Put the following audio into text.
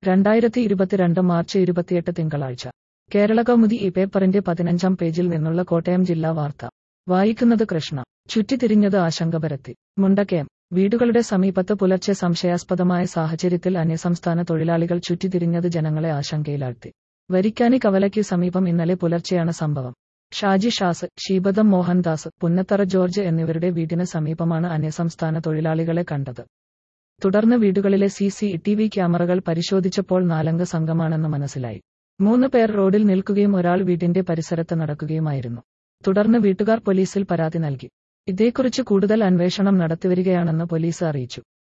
രണ്ടായിരത്തി ഇരുപത്തിരണ്ട് മാർച്ച് ഇരുപത്തിയെട്ട് തിങ്കളാഴ്ച കേരള കൗമുദി ഈ പേപ്പറിന്റെ പതിനഞ്ചാം പേജിൽ നിന്നുള്ള കോട്ടയം ജില്ലാ വാർത്ത വായിക്കുന്നത് കൃഷ്ണ ചുറ്റിത്തിരിഞ്ഞത് ആശങ്ക പരത്തി മുണ്ടക്കയം വീടുകളുടെ സമീപത്ത് പുലർച്ചെ സംശയാസ്പദമായ സാഹചര്യത്തിൽ അന്യസംസ്ഥാന തൊഴിലാളികൾ ചുറ്റിത്തിരിഞ്ഞത് ജനങ്ങളെ ആശങ്കയിലാഴ്ത്തി വരിക്കാനി കവലയ്ക്ക് സമീപം ഇന്നലെ പുലർച്ചെയാണ് സംഭവം ഷാജി ഷാസ് ഷീബദം മോഹൻദാസ് പുന്നത്തറ ജോർജ് എന്നിവരുടെ വീടിന് സമീപമാണ് അന്യസംസ്ഥാന തൊഴിലാളികളെ കണ്ടത് തുടർന്ന് വീടുകളിലെ സി സി ടി വി ക്യാമറകൾ പരിശോധിച്ചപ്പോൾ നാലംഗ സംഘമാണെന്ന് മനസ്സിലായി മൂന്ന് പേർ റോഡിൽ നിൽക്കുകയും ഒരാൾ വീടിന്റെ പരിസരത്ത് നടക്കുകയുമായിരുന്നു തുടർന്ന് വീട്ടുകാർ പോലീസിൽ പരാതി നൽകി ഇതേക്കുറിച്ച് കൂടുതൽ അന്വേഷണം നടത്തിവരികയാണെന്ന് പോലീസ് അറിയിച്ചു